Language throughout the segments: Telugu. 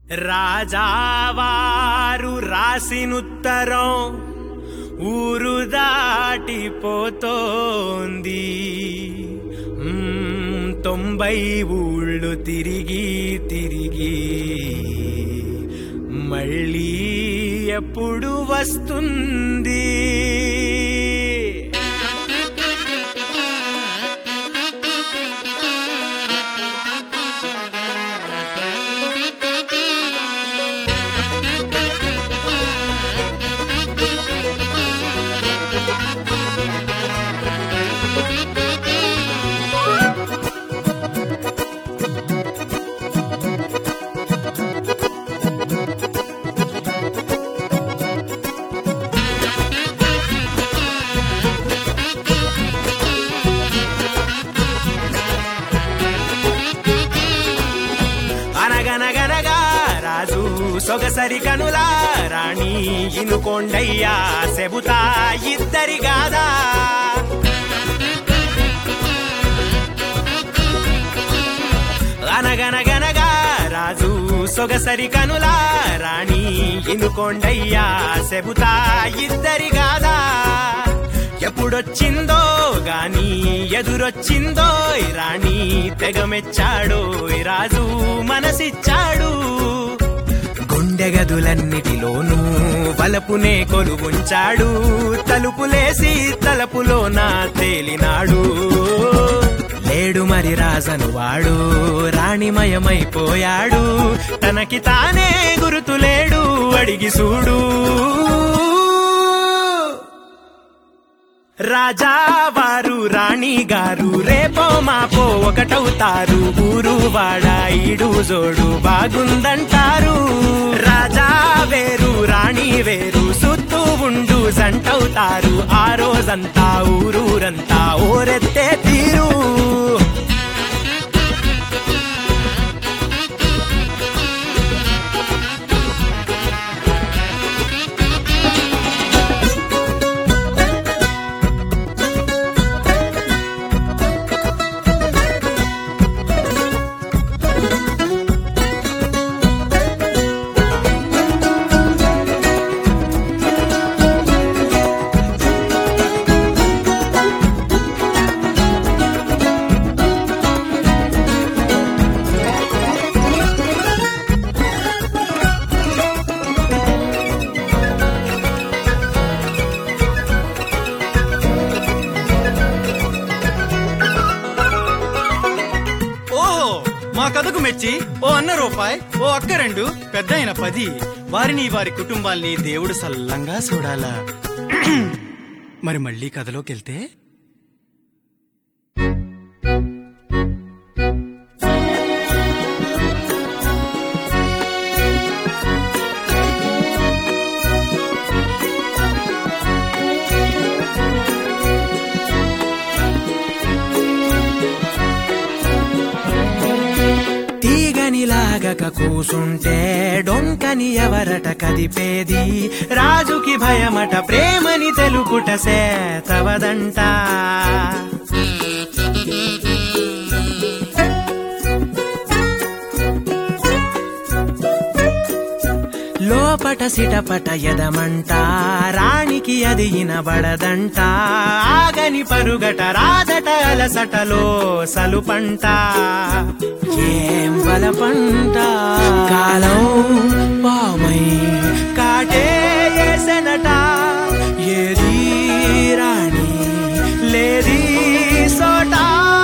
రాజావారు రాసినుత్తరం ఊరు దాటిపోతోంది మ్మ్, తొంభై ఊళ్ళు తిరిగి తిరిగి మళ్ళీ ఎప్పుడు వస్తుంది అనగనగనగా రాజు సొగసరి కనులా రాణి ఇనుకోండయ్యా సెబుతా ఇద్దరి గాదా అనగనగనగా రాజు సొగసరి కనులా రాణి ఇనుకోండయ్యా సెబుతా ఇద్దరి గాదా ఎప్పుడొచ్చిందో గాని ఎదురొచ్చిందో ఈ రాణి తెగమెచ్చాడో ఈ రాజు మనసిచ్చాడు గుండె గదులన్నిటిలోనూ వలపునే కొలువుంచాడు తలుపులేసి తలపులోన తేలినాడు లేడు మరి రాజను వాడు రాణిమయమైపోయాడు తనకి తానే గురుతులేడు అడిగి చూడు రాజా వారు రాణి గారు రేపో మాపో ఒకటవుతారు ఊరు వాడ ఈడు జోడు బాగుందంటారు రాజా వేరు రాణి వేరు సుత్తూ ఉండు జంటవుతారు ఆ రోజంతా ఊరూరంతా ఓరెత్తే తీరు ఓ మా కథకు మెచ్చి ఓ అన్న రూపాయి ఓ అక్క రెండు పెద్ద అయిన పది వారిని వారి కుటుంబాల్ని దేవుడు సల్లంగా చూడాలా మరి మళ్ళీ కథలోకి వెళ్తే తీగని లాగక కూసుంటే డొంకని ఎవరట కదిపేది రాజుకి భయమట ప్రేమని తెలుపుట సేతవదంట లోపట సిటపట ఎదమంట రాణికి అది ఇనబడదంట ఆగని పరుగట రాదట అలసటలో సలుపంట ఏం బలపంట కాలం పామై కాటే ఏసెనట ఏది రాణి లేది సోట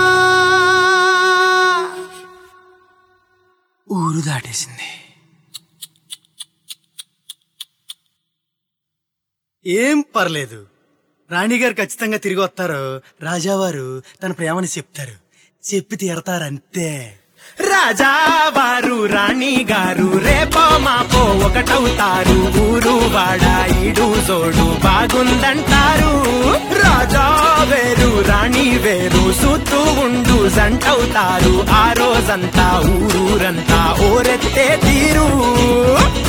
ఊరు దాటేసింది ఏం పర్లేదు రాణిగారు ఖచ్చితంగా తిరిగి వస్తారు రాజావారు తన ప్రేమని చెప్తారు చెప్పి తీరతారంతే రాజా వారు రాణి గారు రేపో మాపో ఒకటవుతారు ఊరు వాడ ఈడు జోడు బాగుందంటారు రాజా వేరు రాణి వేరు సుత్తూ ఉండు జంటవుతారు ఆ రోజంతా ఊరూరంతా ఓరెత్తే తీరు